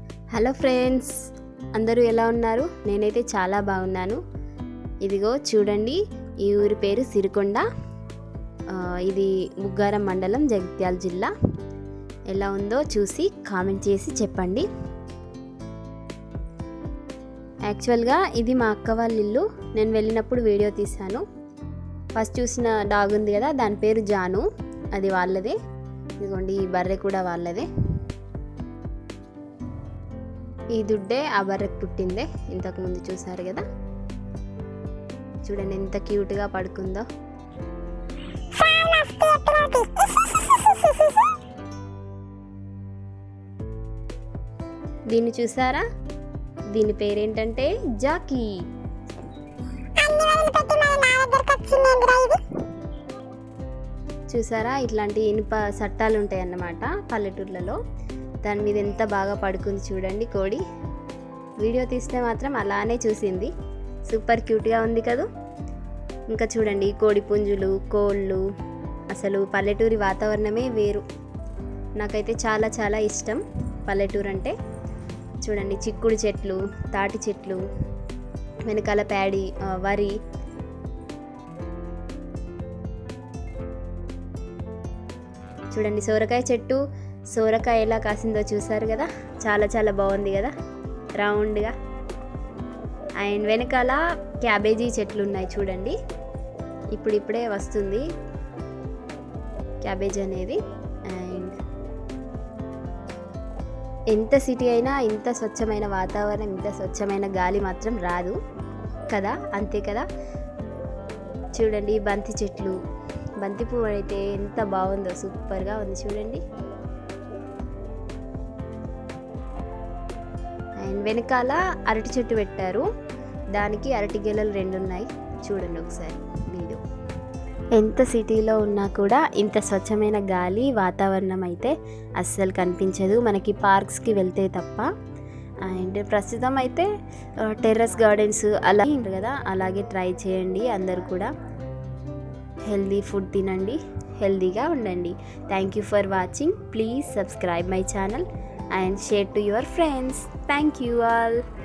hello friends అందరూ ఎలా ఉన్నారు నేనైతే చాలా బాగున్నాను ఇదిగో చూడండి ఈ ఊరి పేరు సిరికొండ ఆ, ఇది బుగ్గారం మండలం జగిత్యాల జిల్లా ఎలా ఉందో చూసి కామెంట్ చేసి చెప్పండి యాక్చువల్గా ఇది మా అక్క వాళ్ళ ఇల్లు నేను వెళ్ళినప్పుడు వీడియో తీశాను ఫస్ట్ చూసిన డాగ్ ఉంది కదా దాని పేరు జాను అది వాళ్ళదే ఇదిగోండి ఈ బర్రె కూడా వాళ్ళదే ఈ దుడ్డే ఆ బర్రెకు పుట్టిందే ఇంతకు ముందు చూసారు కదా చూడండి ఎంత క్యూట్గా పడుకుందో దీన్ని చూసారా దీని పేరేంటంటే జాకీ చూసారా ఇట్లాంటి ఇనుప సట్టాలు ఉంటాయి అన్నమాట పల్లెటూర్లలో దాని మీద ఎంత బాగా పడుకుంది చూడండి కోడి వీడియో తీస్తే మాత్రం అలానే చూసింది సూపర్ క్యూట్గా ఉంది కదూ ఇంకా చూడండి కోడి పుంజులు కోళ్ళు అసలు పల్లెటూరి వాతావరణమే వేరు నాకైతే చాలా చాలా ఇష్టం పల్లెటూరు అంటే చూడండి చిక్కుడు చెట్లు తాటి చెట్లు వెనకాల ప్యాడి ఆ, వరి చూడండి సోరకాయ చెట్టు సోరకాయ ఎలా కాసిందో చూసారు కదా చాలా చాలా బాగుంది కదా రౌండ్గా అండ్ వెనకాల క్యాబేజీ చెట్లు ఉన్నాయి చూడండి ఇప్పుడిప్పుడే వస్తుంది క్యాబేజ్ అనేది అండ్ ఎంత సిటీ అయినా ఇంత స్వచ్ఛమైన వాతావరణం ఇంత స్వచ్ఛమైన గాలి మాత్రం రాదు కదా అంతే కదా చూడండి ఈ బంతి చెట్లు బంతి పువ్వు అయితే ఎంత బాగుందో సూపర్గా ఉంది చూడండి అండ్ వెనకాల అరటి చెట్టు పెట్టారు దానికి అరటి గెలలు రెండు ఉన్నాయి చూడండి ఒకసారి వీడియో ఎంత సిటీలో ఉన్నా కూడా ఇంత స్వచ్ఛమైన గాలి వాతావరణం అయితే అస్సలు కనిపించదు మనకి పార్క్స్కి వెళ్తే తప్ప అండ్ ప్రస్తుతం అయితే టెర్రస్ గార్డెన్స్ అలా ఉంటుంది కదా అలాగే ట్రై చేయండి అందరు కూడా హెల్దీ ఫుడ్ తినండి హెల్దీగా ఉండండి thank you for watching please subscribe my channel and share to your friends thank you all